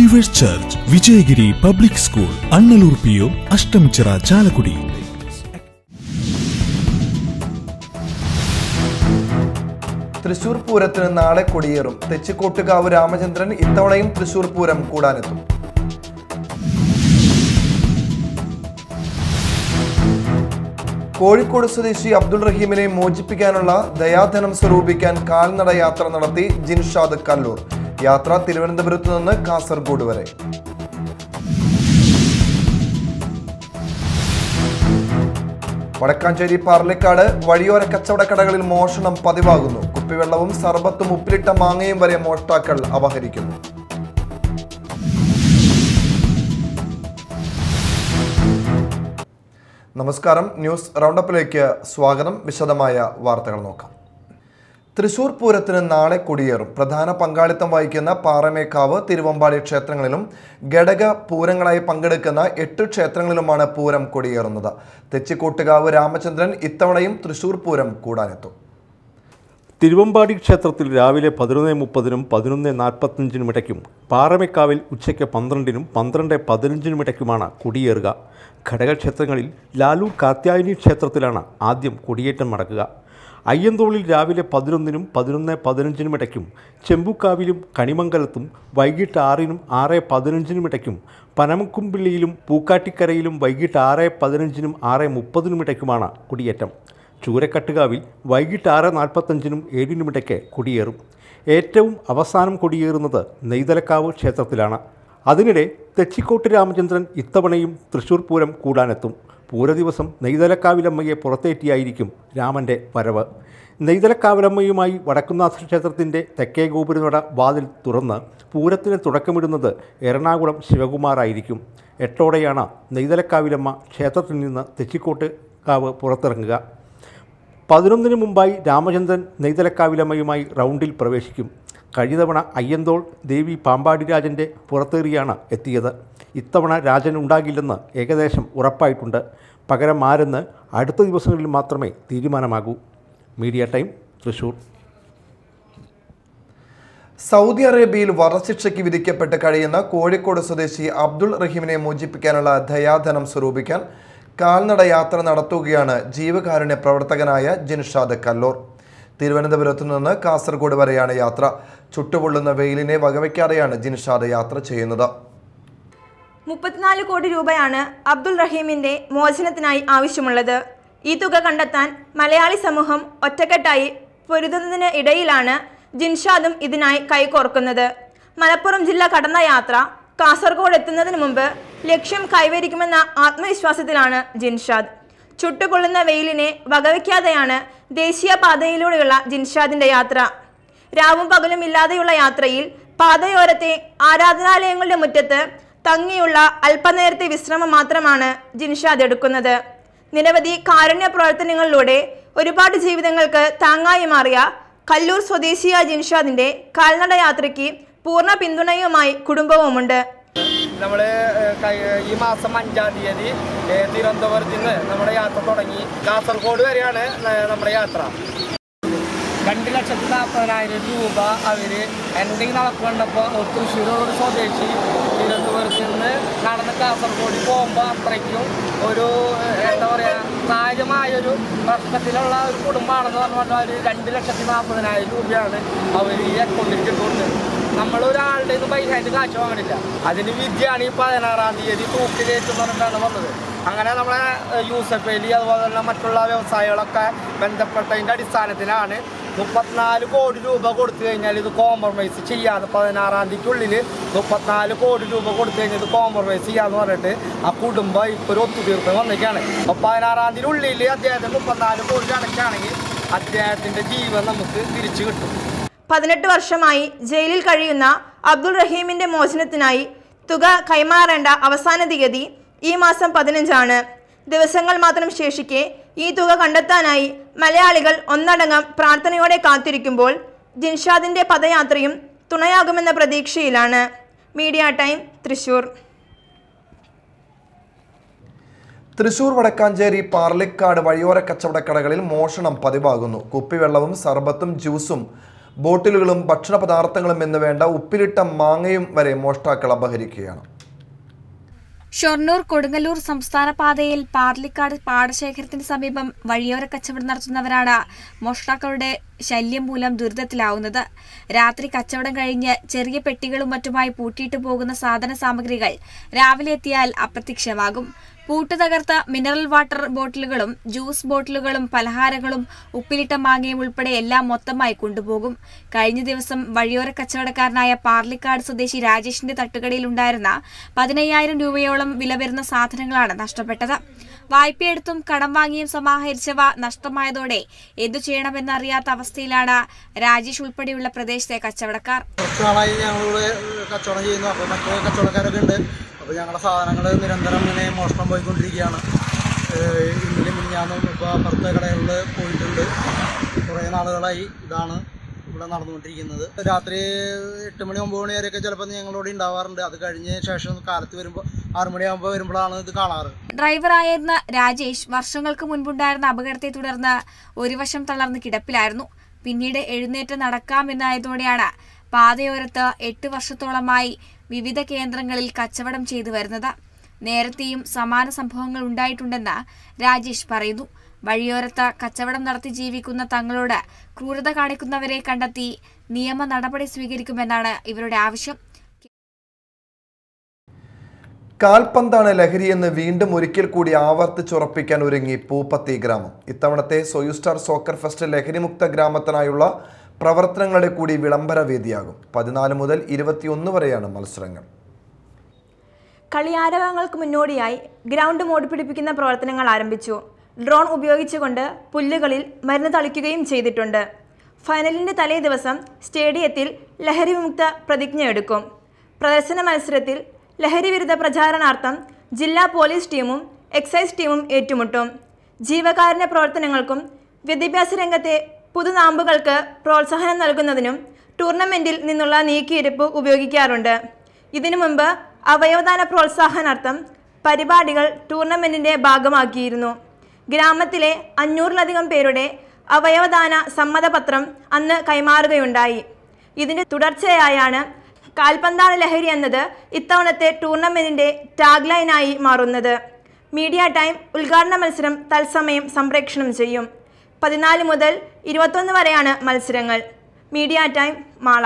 believers church Vijayagiri public school Annallur P O Ashtamichira Chalakudy Thrissur പൂരത്തിന് നാളെ കൊടിയേറും തെച്ചിക്കോട്ടുകാവ് രാമചന്ദ്രൻ ഇത്തവണയും തൃശൂർ പൂരം കൂടാനെത്തും കോഴിക്കോട് സ്വദേശി അബ്ദുൾ റഹീമിനെ മോചിപ്പിക്കാനുള്ള ദയാധനം സ്വരൂപിക്കാൻ കാൽനട യാത്ര നടത്തി ജിൻഷാദ് കല്ലൂർ യാത്ര തിരുവനന്തപുരത്ത് നിന്ന് കാസർഗോഡ് വരെ വടക്കാഞ്ചേരി പാർലിക്കാട് വഴിയോര കച്ചവടക്കടകളിൽ മോഷണം പതിവാകുന്നു കുപ്പിവെള്ളവും സർബത്തും ഉപ്പിലിട്ട മാങ്ങയും വരെ മോഷ്ടാക്കൾ അപഹരിക്കുന്നു നമസ്കാരം ന്യൂസ് റൗണ്ടപ്പിലേക്ക് സ്വാഗതം വിശദമായ വാർത്തകൾ നോക്കാം തൃശൂർ പൂരത്തിന് നാളെ കൊടിയേറും പ്രധാന പങ്കാളിത്തം വഹിക്കുന്ന പാറമേക്കാവ് തിരുവമ്പാടി ക്ഷേത്രങ്ങളിലും ഘടക പൂരങ്ങളായി പങ്കെടുക്കുന്ന എട്ട് ക്ഷേത്രങ്ങളിലുമാണ് പൂരം കൊടിയേറുന്നത് തെച്ചിക്കോട്ടുകാവ് രാമചന്ദ്രൻ ഇത്തവണയും തൃശൂർ പൂരം കൂടാനെത്തും തിരുവമ്പാടി ക്ഷേത്രത്തിൽ രാവിലെ പതിനൊന്ന് മുപ്പതിനും പതിനൊന്ന് നാൽപ്പത്തഞ്ചിനും ഇടയ്ക്കും പാറമേക്കാവിൽ ഉച്ചയ്ക്ക് പന്ത്രണ്ടിനും പന്ത്രണ്ട് പതിനഞ്ചിനും ഇടയ്ക്കുമാണ് കൊടിയേറുക ഘടകക്ഷേത്രങ്ങളിൽ ലാലൂർ കാത്യായനി ക്ഷേത്രത്തിലാണ് ആദ്യം കൊടിയേറ്റം നടക്കുക അയ്യന്തോളിൽ രാവിലെ പതിനൊന്നിനും പതിനൊന്ന് പതിനഞ്ചിനും ഇടയ്ക്കും ചെമ്പുക്കാവിലും കണിമംഗലത്തും വൈകിട്ട് ആറിനും ആറ് പതിനഞ്ചിനും ഇടയ്ക്കും പനമക്കുമ്പിള്ളിയിലും പൂക്കാട്ടിക്കരയിലും വൈകിട്ട് ആറ് പതിനഞ്ചിനും ആറ് മുപ്പതിനും ഇടയ്ക്കുമാണ് കൊടിയേറ്റം ചൂരക്കട്ടുകാവിൽ വൈകിട്ട് ആറ് നാൽപ്പത്തഞ്ചിനും ഏഴിനുമിടയ്ക്ക് കൊടിയേറും ഏറ്റവും അവസാനം കൊടിയേറുന്നത് നെയ്തലക്കാവ് ക്ഷേത്രത്തിലാണ് അതിനിടെ തെച്ചിക്കോട്ട് രാമചന്ദ്രൻ ഇത്തവണയും തൃശൂർ പൂരം കൂടാനെത്തും പൂരദിവസം നെയ്തലക്കാവിലമ്മയെ പുറത്തേറ്റിയായിരിക്കും രാമൻ്റെ വരവ് നെയ്തലക്കാവിലമ്മയുമായി വടക്കുന്നാഥ ക്ഷേത്രത്തിൻ്റെ തെക്കേ ഗോപുരനട വാതിൽ തുറന്ന് പൂരത്തിന് തുടക്കമിടുന്നത് എറണാകുളം ശിവകുമാറായിരിക്കും എട്ടോടെയാണ് നെയ്തലക്കാവിലമ്മ ക്ഷേത്രത്തിൽ നിന്ന് തെച്ചിക്കോട്ട് കാവ് പുറത്തിറങ്ങുക പതിനൊന്നിന് മുമ്പായി രാമചന്ദ്രൻ നെയ്തലക്കാവിലമ്മയുമായി റൗണ്ടിൽ പ്രവേശിക്കും കഴിഞ്ഞ തവണ അയ്യന്തോൾ ദേവി പാമ്പാടി രാജൻ്റെ പുറത്തേറിയാണ് എത്തിയത് ഇത്തവണ രാജൻ ഉണ്ടാകില്ലെന്ന് ഏകദേശം ഉറപ്പായിട്ടുണ്ട് പകരം ആരെന്ന് അടുത്ത ദിവസങ്ങളിൽ മാത്രമേ തീരുമാനമാകൂ മീഡിയ ടൈം തൃശൂർ സൗദി അറേബ്യയിൽ വധശിക്ഷയ്ക്ക് വിധിക്കപ്പെട്ട് കഴിയുന്ന കോഴിക്കോട് സ്വദേശി അബ്ദുൾ റഹീമിനെ മോചിപ്പിക്കാനുള്ള ദയാധനം സ്വരൂപിക്കാൻ കാൽനട യാത്ര നടത്തുകയാണ് ജീവകാരുണ്യ പ്രവർത്തകനായ ജിൻഷാദ് കല്ലൂർ തിരുവനന്തപുരത്തു നിന്ന് കാസർഗോഡ് വരെയാണ് യാത്ര ചുട്ടുപൊള്ളുന്ന വെയിലിനെ വകവയ്ക്കാതെയാണ് ജിൻഷാദ് യാത്ര ചെയ്യുന്നത് മുപ്പത്തിനാല് കോടി രൂപയാണ് അബ്ദുൾ റഹീമിന്റെ മോചനത്തിനായി ആവശ്യമുള്ളത് ഈ തുക കണ്ടെത്താൻ മലയാളി സമൂഹം ഒറ്റക്കെട്ടായി പൊരുതുന്നതിന് ഇടയിലാണ് ജിൻഷാദും ഇതിനായി കൈകോർക്കുന്നത് മലപ്പുറം ജില്ല കടന്ന യാത്ര കാസർഗോഡ് എത്തുന്നതിന് മുമ്പ് ലക്ഷ്യം കൈവരിക്കുമെന്ന ആത്മവിശ്വാസത്തിലാണ് ജിൻഷാദ് ചുട്ടുകൊള്ളുന്ന വെയിലിനെ വകവയ്ക്കാതെയാണ് ദേശീയപാതയിലൂടെയുള്ള ജിൻഷാദിന്റെ യാത്ര രാവും പകലും ഇല്ലാതെയുള്ള യാത്രയിൽ പാതയോരത്തെ ആരാധനാലയങ്ങളുടെ മുറ്റത്ത് തങ്ങിയുള്ള അല്പനേരത്തെ വിശ്രമം മാത്രമാണ് ജിൻഷാദ് എടുക്കുന്നത് നിരവധി കാരുണ്യ പ്രവർത്തനങ്ങളിലൂടെ ഒരുപാട് ജീവിതങ്ങൾക്ക് താങ്ങായി മാറിയ കല്ലൂർ സ്വദേശിയായ ജിൻഷാദിന്റെ കാൽനട യാത്രയ്ക്ക് പൂർണ്ണ പിന്തുണയുമായി കുടുംബവുമുണ്ട് നമ്മൾ ഈ മാസം അഞ്ചാം തീയതി ഏ, തിരുവനന്തപുരത്ത് നിന്ന് നമ്മുടെ യാത്ര തുടങ്ങി കാസർഗോഡ് വരെയാണ് ന- നമ്മുടെ യാത്ര രണ്ട് ലക്ഷത്തി നാൽപ്പതിനായിരം രൂപ അവർ എൻ്റെ ഈ നടപ്പ് കണ്ടപ്പോൾ തൃശ്ശൂരോട് സ്വദേശി തിരുവനന്തപുരത്ത് നിന്ന് നടന്ന് കാസർഗോഡ് പോകുമ്പോൾ അത്രയ്ക്കും ഒരു ഏഹ്, എന്താ പറയുക കാര്യമായൊരു പ്രശ്നത്തിലുള്ള ഒരു കുടുംബമാണെന്ന് പറഞ്ഞുകൊണ്ട് അവർ രണ്ട് ലക്ഷത്തി നാൽപ്പതിനായിരം രൂപയാണ് അവർ ഈ അക്കൗണ്ടിലേക്ക് ഇട്ടുകൊണ്ട് നമ്മളൊരാളുടെ ഇത് പൈസയായിട്ട് കാശ് വാങ്ങണില്ല അതിന് വിദ്യയാണ് ഈ പതിനാറാം തീയതി തൂക്കിലേറ്റ് പറഞ്ഞിട്ടാണ് വന്നത് അങ്ങനെ നമ്മളെ ഏഹ്, യൂസഫ് അലി അതുപോലെ തന്നെ മറ്റുള്ള വ്യവസായികളൊക്കെ ബന്ധപ്പെട്ടതിൻ്റെ അടിസ്ഥാനത്തിലാണ് മുപ്പത്തിനാല് കോടി രൂപ കൊടുത്തു കഴിഞ്ഞാൽ ഇത് കോംപ്രമൈസ് ചെയ്യാതെ പതിനാറാം തീയതിക്കുള്ളിൽ മുപ്പത്തിനാല് കോടി രൂപ കൊടുത്തു കഴിഞ്ഞാൽ ഇത് കോംപ്രമൈസ് ചെയ്യാന്ന് പറഞ്ഞിട്ട് ആ കുടുംബം ഇപ്പോൾ ഒരു ഒത്തുതീർപ്പ് വന്നിരിക്കുകയാണ് അപ്പോൾ പതിനാറാം തീയതി ഉള്ളിൽ അദ്ദേഹത്തിന് മുപ്പത്തിനാല് കോടി അടയ്ക്കുകയാണെങ്കിൽ അദ്ദേഹത്തിൻ്റെ ജീവൻ നമുക്ക് തിരിച്ചു കിട്ടും പതിനെട്ട് വർഷമായി ജയിലിൽ കഴിയുന്ന അബ്ദുൾ റഹീമിന്റെ മോചനത്തിനായി തുക കൈമാറേണ്ട അവസാന തീയതി ഈ മാസം പതിനഞ്ചാണ് ദിവസങ്ങൾ മാത്രം ശേഷിക്കെ ഈ തുക കണ്ടെത്താനായി മലയാളികൾ ഒന്നടങ്കം പ്രാർത്ഥനയോടെ കാത്തിരിക്കുമ്പോൾ ജിൻഷാദിന്റെ പദയാത്രയും തുണയാകുമെന്ന പ്രതീക്ഷയിലാണ് മീഡിയ ടൈം തൃശൂർ തൃശൂർ വടക്കാഞ്ചേരി പാർലിക്കാട് വഴിയോര കച്ചവടക്കടകളിൽ മോഷണം പതിവാകുന്നു കുപ്പിവെള്ളവും സർബത്തും ജ്യൂസും ബോട്ടിലുകളും ഭക്ഷണ പദാർത്ഥങ്ങളും എന്ന് വേണ്ട ഉപ്പിലിട്ട മാങ്ങയും വരെ മോഷ്ടാക്കൾ അപഹരിക്കുകയാണ് ഷൊർണൂർ കൊടുങ്ങല്ലൂർ സംസ്ഥാന പാതയിൽ പാർലിക്കാട് പാടശേഖരത്തിന് സമീപം വഴിയോര കച്ചവടം നടത്തുന്നവരാണ് മോഷ്ടാക്കളുടെ ശല്യം മൂലം ദുരിതത്തിലാവുന്നത് രാത്രി കച്ചവടം കഴിഞ്ഞ് ചെറിയ പെട്ടികളും മറ്റുമായി പൂട്ടിയിട്ട് പോകുന്ന സാധന സാമഗ്രികൾ രാവിലെ എത്തിയാൽ അപ്രത്യക്ഷമാകും പൂട്ട് തകർത്ത മിനറൽ വാട്ടർ ബോട്ടിലുകളും ജ്യൂസ് ബോട്ടിലുകളും പലഹാരങ്ങളും ഉപ്പിലിട്ട മാങ്ങയും ഉൾപ്പെടെ എല്ലാം മൊത്തമായി കൊണ്ടുപോകും കഴിഞ്ഞ ദിവസം വഴിയോര കച്ചവടക്കാരനായ പാർലിക്കാട് സ്വദേശി രാജേഷിന്റെ തട്ടുകടയിലുണ്ടായിരുന്ന പതിനയ്യായിരം രൂപയോളം വില വരുന്ന സാധനങ്ങളാണ് നഷ്ടപ്പെട്ടത് വായ്പയെടുത്തും കടം വാങ്ങിയും സമാഹരിച്ചവ നഷ്ടമായതോടെ എന്തു ചെയ്യണമെന്നറിയാത്ത അവസ്ഥയിലാണ് രാജേഷ് ഉൾപ്പെടെയുള്ള പ്രദേശത്തെ കച്ചവടക്കാർ കുറച്ച് നാളായി ഞങ്ങളിവിടെ കച്ചവടം ചെയ്യുന്നു അപ്പോൾ മറ്റു കച്ചവടക്കാരൊക്കെ ഉണ്ട് അപ്പോൾ ഞങ്ങളുടെ സാധനങ്ങൾ നിരന്തരം ഇങ്ങനെ മോഷണം പോയിക്കൊണ്ടിരിക്കുകയാണ് ഏഹ് ഇന്നലെ മിനിഞ്ഞാന്നും ഇപ്പോൾ അപ്പുറത്തെ കടകളിൽ പോയിട്ടുണ്ട് കുറേ നാളുകളായി ഇതാണ് ഇവിടെ നടന്നുകൊണ്ടിരിക്കുന്നത് രാത്രി എട്ട് മണി ഒമ്പത് മണി വരെയൊക്കെ ചിലപ്പോൾ ഞങ്ങളിവിടെ ഉണ്ടാവാറുണ്ട് അത് കഴിഞ്ഞ ശേഷം കാലത്ത് വരുമ്പോൾ ആറ് മണിയാകുമ്പോൾ വരുമ്പോഴാണ് ഇത് കാണാറ് ഡ്രൈവറായിരുന്ന രാജേഷ് വർഷങ്ങൾക്ക് മുൻപുണ്ടായിരുന്ന അപകടത്തെ തുടർന്ന് ഒരു വശം തളർന്ന് കിടപ്പിലായിരുന്നു പിന്നീട് എഴുന്നേറ്റ് നടക്കാമെന്നായതോടെയാണ് പാതയോരത്ത് എട്ട് വർഷത്തോളമായി വിവിധ കേന്ദ്രങ്ങളിൽ കച്ചവടം ചെയ്തു വരുന്നത് നേരത്തെയും സമാന സംഭവങ്ങൾ ഉണ്ടായിട്ടുണ്ടെന്ന് രാജേഷ് പറയുന്നു വഴിയോരത്ത് കച്ചവടം നടത്തി ജീവിക്കുന്ന തങ്ങളോട് ക്രൂരത കാണിക്കുന്നവരെ കണ്ടെത്തി നിയമ നടപടി സ്വീകരിക്കുമെന്നാണ് ഇവരുടെ ആവശ്യം കാൽപന്താണ് ലഹരിയെന്ന് വീണ്ടും ഒരിക്കൽ കൂടി ആവർത്തിച്ചുറപ്പിക്കാൻ ഒരുങ്ങി പൂപ്പത്തി ഗ്രാമം ഇത്തവണത്തെ സൊയുസ്റ്റാർ സോക്കർ ഫെസ്റ്റ് ലഹരിമുക്ത ഗ്രാമത്തിനായുള്ള പ്രവർത്തനങ്ങളുടെ കൂടി വിളംബര വേദിയാകും പതിനാല് മുതൽ ഇരുപത്തിയൊന്ന് വരെയാണ് മത്സരങ്ങൾ കളിയാരവങ്ങൾക്ക് മുന്നോടിയായി ഗ്രൗണ്ട് മോഡ് പിടിപ്പിക്കുന്ന പ്രവർത്തനങ്ങൾ ആരംഭിച്ചു ഡ്രോൺ ഉപയോഗിച്ചുകൊണ്ട് പുല്ലുകളിൽ മരുന്ന് തളിക്കുകയും ചെയ്തിട്ടുണ്ട് ഫൈനലിന്റെ തലേ ദിവസം സ്റ്റേഡിയത്തിൽ ലഹരി വിമുക്ത പ്രതിജ്ഞ എടുക്കും പ്രദർശന മത്സരത്തിൽ ലഹരി വിരുദ്ധ പ്രചാരണാർത്ഥം ജില്ലാ പോലീസ് ടീമും എക്സൈസ് ടീമും ഏറ്റുമുട്ടും ജീവകാരുണ്യ പ്രവർത്തനങ്ങൾക്കും വിദ്യാഭ്യാസ രംഗത്തെ പുതുനാമ്പുകൾക്ക് പ്രോത്സാഹനം നൽകുന്നതിനും ടൂർണമെന്റിൽ നിന്നുള്ള നീക്കിയിരിപ്പ് ഉപയോഗിക്കാറുണ്ട് ഇതിനു മുമ്പ് അവയവദാന പ്രോത്സാഹനാർത്ഥം പരിപാടികൾ ടൂർണമെന്റിന്റെ ഭാഗമാക്കിയിരുന്നു ഗ്രാമത്തിലെ അഞ്ഞൂറിലധികം പേരുടെ അവയവദാന സമ്മതപത്രം അന്ന് കൈമാറുകയുണ്ടായി ഇതിന്റെ തുടർച്ചയായാണ് കാൽപന്താന ലഹരി എന്നത് ഇത്തവണത്തെ ടൂർണമെന്റിന്റെ ടാഗ്ലൈനായി മാറുന്നത് മീഡിയ ടൈം ഉദ്ഘാടന മത്സരം തത്സമയം സംപ്രേഷണം ചെയ്യും പതിനാല് മുതൽ ഇരുപത്തൊന്ന് വരെയാണ് മത്സരങ്ങൾ മീഡിയ ടൈം മാള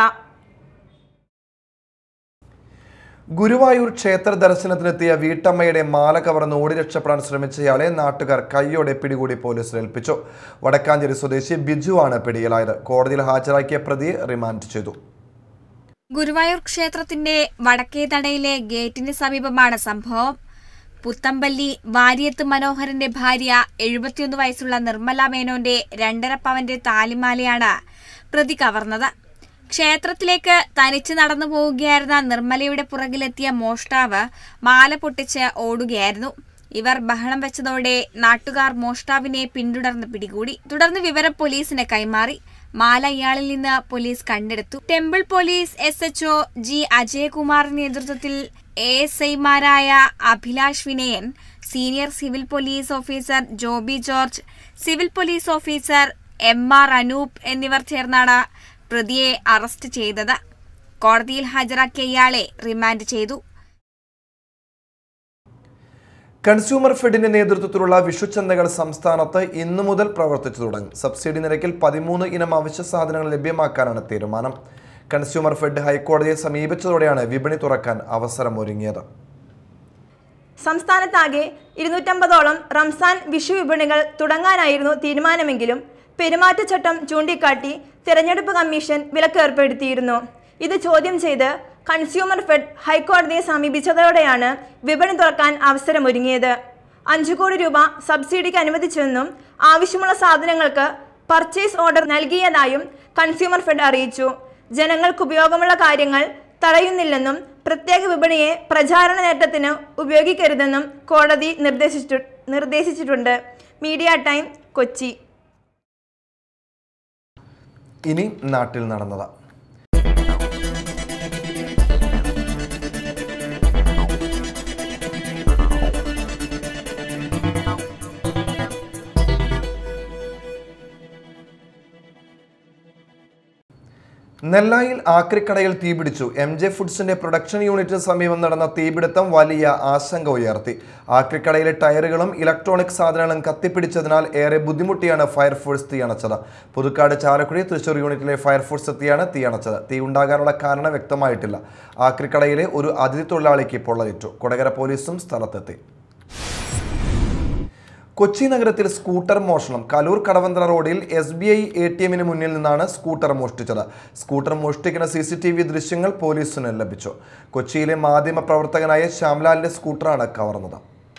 ഗുരുവായൂർ ക്ഷേത്ര ദർശനത്തിനെത്തിയ വീട്ടമ്മയുടെ മാല കവർന്ന് ഓടി രക്ഷപ്പെടാൻ ശ്രമിച്ചയാളെ നാട്ടുകാർ കൈയോടെ പിടികൂടി പോലീസിൽ ഏൽപ്പിച്ചു വടക്കാഞ്ചേരി സ്വദേശി ബിജുവാണ് പിടിയിലായത് കോടതിയിൽ ഹാജരാക്കിയ പ്രതിയെ റിമാൻഡ് ചെയ്തു ഗുരുവായൂർ ക്ഷേത്രത്തിന്റെ വടക്കേ തടയിലെ ഗേറ്റിന് സമീപമാണ് സംഭവം പുത്തമ്പള്ളി വാര്യത്ത് മനോഹരന്റെ ഭാര്യ എഴുപത്തിയൊന്ന് വയസ്സുള്ള നിർമ്മല മേനോന്റെ രണ്ടര പവന്റെ താലിമാലയാണ് പ്രതി കവർന്നത് ക്ഷേത്രത്തിലേക്ക് തനിച്ച് നടന്നു പോവുകയായിരുന്ന നിർമ്മലയുടെ പുറകിലെത്തിയ മോഷ്ടാവ് മാല പൊട്ടിച്ച് ഓടുകയായിരുന്നു ഇവർ ബഹളം വെച്ചതോടെ നാട്ടുകാർ മോഷ്ടാവിനെ പിന്തുടർന്ന് പിടികൂടി തുടർന്ന് വിവരം പോലീസിന് കൈമാറി മാല ഇയാളിൽ നിന്ന് പോലീസ് കണ്ടെടുത്തു temple police S H O G അജയകുമാറിന്റെ നേതൃത്വത്തിൽ എ എസ് ഐമാരായ Abhilash Vinayan senior civil police officer Joby George civil police officer M R Anoop എന്നിവർ ചേർന്നാണ് പ്രതിയെ അറസ്റ്റ് ചെയ്തത് കോടതിയിൽ ഹാജരാക്കിയ ഇയാളെ റിമാൻഡ് ചെയ്തു കൺസ്യൂമർ ഫെഡിന്റെ നേതൃത്വത്തിലുള്ള വിഷുച്ചന്തകൾ സംസ്ഥാനത്ത് ഇന്നു മുതൽ പ്രവർത്തിച്ചു തുടങ്ങും സബ്സിഡി നിരക്കിൽ പതിമൂന്ന് ഇനം അവശ്യ സാധനങ്ങൾ ലഭ്യമാക്കാനാണ് തീരുമാനം കൺസ്യൂമർ ഫെഡ് ഹൈക്കോടതിയെ സമീപിച്ചതോടെയാണ് വിപണി തുറക്കാൻ അവസരം ഒരുങ്ങിയത് സംസ്ഥാനത്താകെ ഇരുന്നൂറ്റമ്പതോളം റംസാൻ വിഷു വിപണികൾ തുടങ്ങാനായിരുന്നു തീരുമാനമെങ്കിലും പെരുമാറ്റച്ചട്ടം ചൂണ്ടിക്കാട്ടി തിരഞ്ഞെടുപ്പ് കമ്മീഷൻ വിലക്ക് ഏർപ്പെടുത്തിയിരുന്നു ഇത് ചോദ്യം ചെയ്ത് കൺസ്യൂമർ ഫെഡ് ഹൈക്കോടതിയെ സമീപിച്ചതോടെയാണ് വിപണി തുറക്കാൻ അവസരമൊരുങ്ങിയത് അഞ്ചു കോടി രൂപ സബ്സിഡിക്ക് അനുവദിച്ചെന്നും ആവശ്യമുള്ള സാധനങ്ങൾക്ക് പർച്ചേസ് ഓർഡർ നൽകിയതായും കൺസ്യൂമർ ഫെഡ് അറിയിച്ചു ജനങ്ങൾക്ക് ഉപയോഗമുള്ള കാര്യങ്ങൾ തടയുന്നില്ലെന്നും പ്രത്യേക വിപണിയെ പ്രചാരണ നേട്ടത്തിന് ഉപയോഗിക്കരുതെന്നും കോടതി നിർദ്ദേശിച്ചിട്ടു നിർദ്ദേശിച്ചിട്ടുണ്ട് മീഡിയ ടൈം കൊച്ചി ഇനി നാട്ടിൽ നടന്നത് നെല്ലായിൽ ആക്രിക്കടയിൽ തീപിടിച്ചു എം ജെ ഫുഡ്സിന്റെ പ്രൊഡക്ഷൻ യൂണിറ്റിന് സമീപം നടന്ന തീപിടുത്തം വലിയ ആശങ്ക ഉയർത്തി ആക്രിക്കടയിലെ ടയറുകളും ഇലക്ട്രോണിക് സാധനങ്ങളും കത്തിപ്പിടിച്ചതിനാൽ ഏറെ ബുദ്ധിമുട്ടിയാണ് ഫയർഫോഴ്സ് തീയണച്ചത് പുതുക്കാട് ചാലക്കുടി തൃശൂർ യൂണിറ്റിലെ ഫയർഫോഴ്സ് എത്തിയാണ് തീയണച്ചത് തീ ഉണ്ടാകാനുള്ള കാരണം വ്യക്തമായിട്ടില്ല ആക്രിക്കടയിലെ ഒരു അതിഥി തൊഴിലാളിക്ക് പൊള്ളലേറ്റു കൊടകര പോലീസും സ്ഥലത്തെത്തി കൊച്ചി നഗരത്തിൽ സ്കൂട്ടർ മോഷണം കലൂർ കടവന്ത്ര റോഡിൽ S B I A T എമ്മിന് മുന്നിൽ നിന്നാണ് സ്കൂട്ടർ മോഷ്ടിച്ചത് സ്കൂട്ടർ മോഷ്ടിക്കുന്ന സി സി ടി വി ദൃശ്യങ്ങൾ പോലീസിന് ലഭിച്ചു കൊച്ചിയിലെ മാധ്യമ പ്രവർത്തകനായ ശ്യാംലാലിന്റെ സ്കൂട്ടറാണ് കവർന്നത്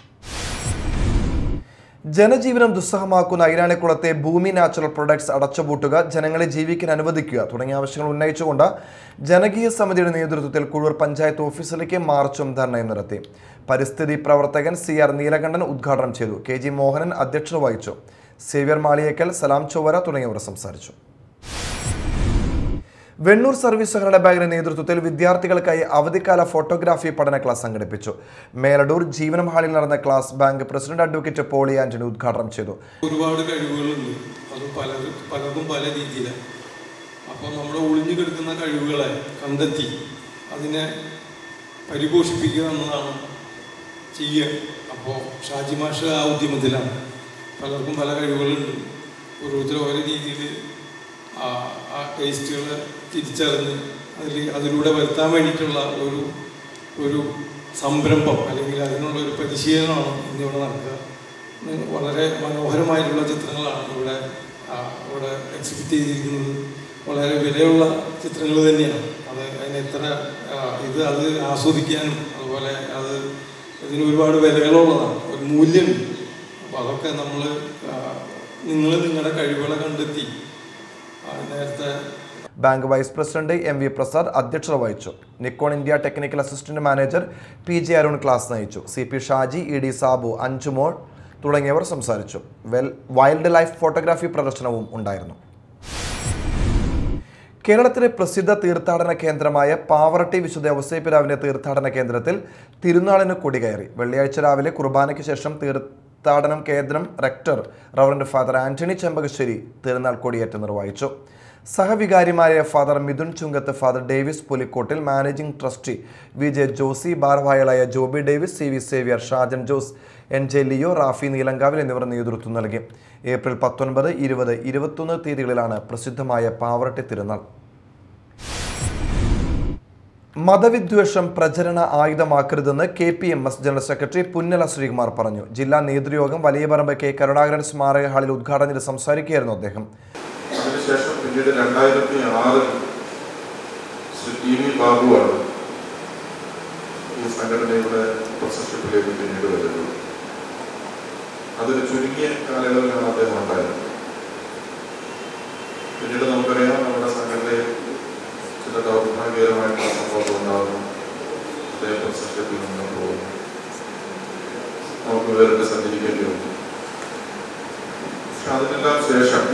ജനജീവനം ദുസ്സഹമാക്കുന്ന ഐരാണിക്കുളത്തെ ഭൂമി നാച്ചുറൽ പ്രൊഡക്ട്സ് അടച്ചുപൂട്ടുക ജനങ്ങളെ ജീവിക്കാൻ അനുവദിക്കുക തുടങ്ങിയ ആവശ്യങ്ങൾ ഉന്നയിച്ചുകൊണ്ട് ജനകീയ സമിതിയുടെ നേതൃത്വത്തിൽ കുഴൂർ പഞ്ചായത്ത് ഓഫീസിലേക്ക് മാർച്ചും ധർണയും നടത്തി പരിസ്ഥിതി പ്രവർത്തകൻ സി ആർ നീലകണ്ഠൻ ഉദ്ഘാടനം ചെയ്തു കെ ജി മോഹനൻ അധ്യക്ഷത വഹിച്ചു സേവ്യർ മാളിയേക്കൽ സലാം ചൊവ്വര തുടങ്ങിയവർ സംസാരിച്ചു വെണ്ണൂർ സർവീസ് സഹകരണ ബാങ്കിന്റെ നേതൃത്വത്തിൽ വിദ്യാർത്ഥികൾക്കായി അവധിക്കാല ഫോട്ടോഗ്രാഫി പഠന ക്ലാസ് സംഘടിപ്പിച്ചു മേലടൂർ ജീവനം ഹാളിൽ നടന്ന class bank president advocate Poly Antony ഉദ്ഘാടനം ചെയ്തു ഒരുപാട് കഴിവുകളുണ്ട് അത് പല പലതും പല രീതിയിലാണ് അപ്പോൾ നമ്മുടെ ഒളിഞ്ഞു കിടക്കുന്ന കഴിവുകളെ കണ്ടെത്തി അതിനെ പരിപോഷിപ്പിക്കുക എന്നതാണ് ചെയ്യുക അപ്പോൾ ഷാജി മാഷ് ആ ഉദ്യമത്തിലാണ് പലർക്കും പല കഴിവുകളുണ്ട് ഓരോരുത്തരും ഓരോ രീതിയിൽ ആ ആ ടേസ്റ്റുകളെ തിരിച്ചറിഞ്ഞ് അതിൽ അതിലൂടെ വരുത്താൻ വേണ്ടിയിട്ടുള്ള ഒരു ഒരു സംരംഭം അല്ലെങ്കിൽ അതിനുള്ള ഒരു പരിശീലനമാണ് ഇന്നിവിടെ നടക്കുക ഇന്ന് വളരെ മനോഹരമായിട്ടുള്ള ചിത്രങ്ങളാണ് ഇവിടെ ആ, ഇവിടെ എക്സിബിറ്റ് ചെയ്തിരിക്കുന്നത് വളരെ വിലയുള്ള ചിത്രങ്ങൾ തന്നെയാണ് അത് അതിന് എത്ര ആ, ഇത് അത് ആസ്വദിക്കാനും അതുപോലെ അത് ഇതിന് ഒരുപാട് വിലകളുള്ളതാണ് ഒരു മൂല്യമുണ്ട് അപ്പോൾ അതൊക്കെ നമ്മൾ നിങ്ങൾ നിങ്ങളുടെ കഴിവുകളെ കണ്ടെത്തി ആ, നേരത്തെ bank vice president M V Prasad അധ്യക്ഷത വഹിച്ചു Nikon India technical assistant manager P J Arun class നയിച്ചു C P Shaji E D Sabu Anjumol തുടങ്ങിയവർ സംസാരിച്ചു വെൽ വൈൽഡ് ലൈഫ് ഫോട്ടോഗ്രാഫി പ്രദർശനവും ഉണ്ടായിരുന്നു കേരളത്തിലെ പ്രസിദ്ധ തീർത്ഥാടന കേന്ദ്രമായ പാവറട്ടി വിശുദ്ധ ഔസേപ്പിരാവിന്റെ തീർത്ഥാടന കേന്ദ്രത്തിൽ തിരുനാളിന് കൊടികയറി വെള്ളിയാഴ്ച രാവിലെ കുർബാനയ്ക്ക് ശേഷം തീർത്ഥാടനം കേന്ദ്രം rector reverend father Antony Chembakassery തിരുനാൾ കൊടിയേറ്റ് നിർവഹിച്ചു സഹവികാരിമാരായ father Mithun Chunkath father Davis Pulikkottil managing trustee V J Josy ഭാരവാഹികളായ Joby Davis C V Xavier Shajan Jose N J Leo Rafi Neelankavil എന്നിവർ നേതൃത്വം നൽകി ഏപ്രിൽ പത്തൊൻപത് ഇരുപത് ഇരുപത്തൊന്ന് തീയതികളിലാണ് പ്രസിദ്ധമായ പാവറട്ടി തിരുനാൾ മതവിദ്വേഷം പ്രചരണ ആയുധമാക്കരുതെന്ന് K P M S general secretary Punnala Sreekumar പറഞ്ഞു ജില്ലാ നേതൃയോഗം വലിയ പറമ്പ് കെ കരുണാകരൻ സ്മാരക ഹാളിൽ ഉദ്ഘാടനം ചെയ്ത് സംസാരിക്കുകയായിരുന്നു അദ്ദേഹം അതിനുശേഷം പിന്നീട് രണ്ടായിരത്തി ആറിൽ ശ്രീ ടി വി ബാബുവാണ് ഈ സംഘടനയുടെ പ്രൊസഷപ്പിലേക്ക് പിന്നീട് വരുന്നത് അതൊരു ചുരുങ്ങിയ കാലയളവിലാണ് അദ്ദേഹം ഉണ്ടായിരുന്നത് പിന്നീട് നമുക്കറിയാം നമ്മുടെ സംഘടനയിൽ ചില ദൗർഭാഗ്യകരമായിട്ടുള്ള സംഭവം ഉണ്ടാകുന്നു അദ്ദേഹം പ്രൊസഷപ്പിൽ നിന്ന് പോകുന്നു നമുക്ക് വേറിട്ട് സഞ്ചരിക്കേണ്ടി വന്നു പക്ഷെ അതിനെല്ലാം ശേഷം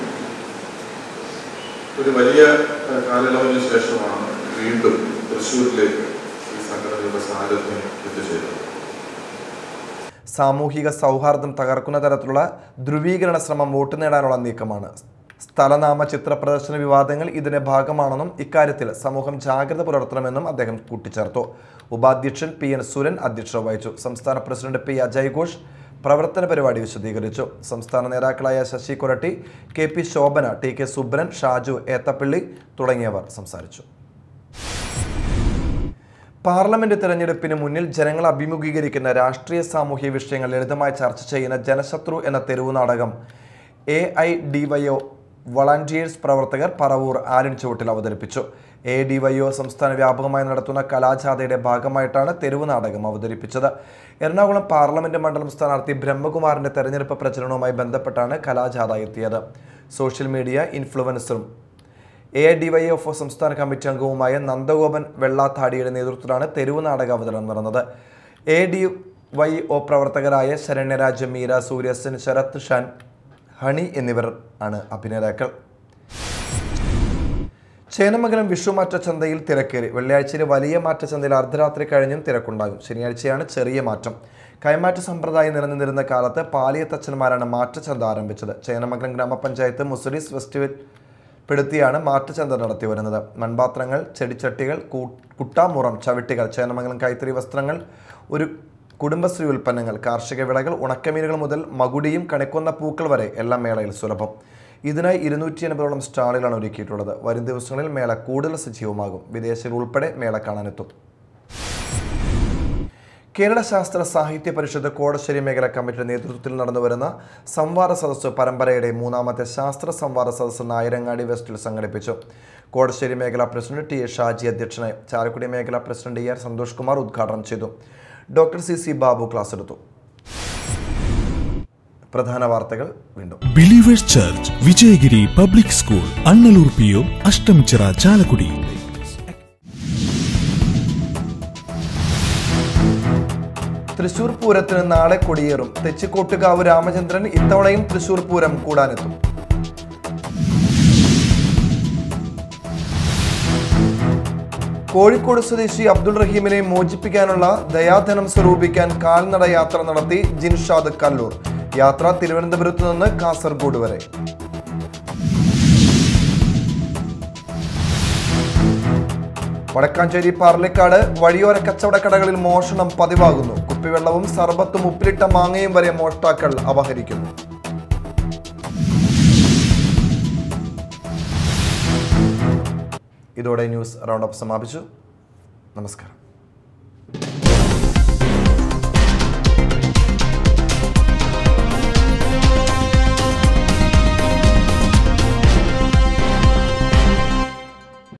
ഒരു വലിയ ഏഹ്, കാലയളവിന് ശേഷമാണ് വീണ്ടും തൃശ്ശൂരിലേക്ക് ഈ സംഘടനയുടെ സാരഥ്യം എത്തിച്ചേരുന്നത് സാമൂഹിക സൗഹാർദ്ദം തകർക്കുന്ന തരത്തിലുള്ള ധ്രുവീകരണ ശ്രമം വോട്ട് നേടാനുള്ള നീക്കമാണ് സ്ഥലനാമ ചിത്ര പ്രദർശന വിവാദങ്ങൾ ഇതിന്റെ ഭാഗമാണെന്നും ഇക്കാര്യത്തിൽ സമൂഹം ജാഗ്രത പുലർത്തണമെന്നും അദ്ദേഹം കൂട്ടിച്ചേർത്തു ഉപാധ്യക്ഷൻ പി എൻ സുരൻ അധ്യക്ഷത വഹിച്ചു സംസ്ഥാന പ്രസിഡന്റ് പി അജയ് ഘോഷ് പ്രവർത്തന പരിപാടി വിശദീകരിച്ചു സംസ്ഥാന നേതാക്കളായ Sasi Koratty K P Shobhana T K Subran Shaju Ethappally തുടങ്ങിയവർ സംസാരിച്ചു പാർലമെന്റ് തെരഞ്ഞെടുപ്പിന് മുന്നിൽ ജനങ്ങൾ അഭിമുഖീകരിക്കുന്ന രാഷ്ട്രീയ സാമൂഹ്യ വിഷയങ്ങൾ ലളിതമായി ചർച്ച ചെയ്യുന്ന ജനശത്രു എന്ന തെരുവു നാടകം A I D Y O volunteers പ്രവർത്തകർ പറവൂർ ആലിൻ ചുവട്ടിൽ അവതരിപ്പിച്ചു എ ഡി വൈ ഒ സംസ്ഥാന വ്യാപകമായി നടത്തുന്ന കലാജാഥയുടെ ഭാഗമായിട്ടാണ് തെരുവു നാടകം അവതരിപ്പിച്ചത് എറണാകുളം പാർലമെന്റ് മണ്ഡലം സ്ഥാനാർത്ഥി ബ്രഹ്മകുമാറിന്റെ തെരഞ്ഞെടുപ്പ് പ്രചരണവുമായി ബന്ധപ്പെട്ടാണ് കലാജാഥ എത്തിയത് സോഷ്യൽ മീഡിയ ഇൻഫ്ലുവൻസറും A I D Y F സംസ്ഥാന കമ്മിറ്റി അംഗവുമായ നന്ദഗോപൻ വെള്ളാത്താടിയുടെ നേതൃത്വത്തിലാണ് തെരുവ് നാടക അവതരണം നടന്നത് എ ഡി വൈ ഒ പ്രവർത്തകരായ ശരണ്യരാജ് മീര സൂര്യസൻ ശരത് ഷാൻ ഹണി എന്നിവർ ആണ് അഭിനേതാക്കൾ ചേനമംഗലം വിഷുമാറ്റ ചന്തയിൽ തിരക്കേറി വെള്ളിയാഴ്ചയിലെ വലിയ മാറ്റച്ചന്തയിൽ അർദ്ധരാത്രി കഴിഞ്ഞും തിരക്കുണ്ടാകും ശനിയാഴ്ചയാണ് ചെറിയ മാറ്റം കൈമാറ്റ സമ്പ്രദായം നിലനിന്നിരുന്ന കാലത്ത് പാലിയത്തച്ഛന്മാരാണ് മാറ്റച്ചന്ത ആരംഭിച്ചത് ചേനമംഗലം ഗ്രാമപഞ്ചായത്ത് മുസ്ലിസ് ഫെസ്റ്റിവൽ പെടുത്തിയാണ് മാറ്റുചന്ത നടത്തി വരുന്നത് മൺപാത്രങ്ങൾ ചെടിച്ചട്ടികൾ കൂ- കുട്ടാമുറം ചവിട്ടികൾ ചേന്നമംഗലം കൈത്തറി വസ്ത്രങ്ങൾ ഒരു കുടുംബശ്രീ ഉൽപ്പന്നങ്ങൾ കാർഷിക വിളകൾ ഉണക്കമീനുകൾ മുതൽ മകുടിയും കണിക്കൊന്ന പൂക്കൾ വരെ എല്ലാം മേളയിൽ സുലഭം ഇതിനായി ഇരുന്നൂറ്റി അൻപതോളം സ്റ്റാളുകളാണ് ഒരുക്കിയിട്ടുള്ളത് വരും ദിവസങ്ങളിൽ മേള കൂടുതൽ സജീവമാകും വിദേശികൾ ഉൾപ്പെടെ മേള കാണാനെത്തും കേരള ശാസ്ത്ര സാഹിത്യ പരിഷത്ത് കോടശ്ശേരി മേഖല കമ്മിറ്റിയുടെ നേതൃത്വത്തിൽ നടന്നുവരുന്ന സംവാദ സദസ്സ് പരമ്പരയുടെ മൂന്നാമത്തെ ശാസ്ത്ര സംവാദ സദസ്സ് നായരങ്ങാടി വെസ്റ്റിൽ സംഘടിപ്പിച്ചു കോടശ്ശേരി മേഖലാ പ്രസിഡന്റ് ടി എ ഷാജി അധ്യക്ഷനായി ചാലക്കുടി മേഖലാ president E R Santhosh Kumar ഉദ്ഘാടനം ചെയ്തു doctor C C Babu class എടുത്തു പ്രധാന വാർത്തകൾ വീണ്ടും believers church Vijayagiri public school Annallur P O Ashtamichira Chalakudy Thrissur പൂരത്തിന് നാളെ കൊടിയേറും തെച്ചിക്കോട്ടുകാവ് രാമചന്ദ്രൻ ഇത്തവണയും തൃശൂർ പൂരം കൂടാനെത്തും കോഴിക്കോട് സ്വദേശി അബ്ദുൾ റഹീമിനെ മോചിപ്പിക്കാനുള്ള ദയാധനം സ്വരൂപിക്കാൻ കാൽനട യാത്ര നടത്തി ജിൻഷാദ് കല്ലൂർ യാത്ര തിരുവനന്തപുരത്ത് നിന്ന് കാസർഗോഡ് വരെ വടക്കാഞ്ചേരി പാർലിക്കാട് വഴിയോര കച്ചവടക്കടകളിൽ മോഷണം പതിവാകുന്നു കുപ്പിവെള്ളവും സർബത്തും ഉപ്പിലിട്ട മാങ്ങയും വരെ മോഷ്ടാക്കൾ അപഹരിക്കുന്നു ഇതോടെ ന്യൂസ് റൗണ്ട് അപ്പ് സമാപിച്ചു നമസ്കാരം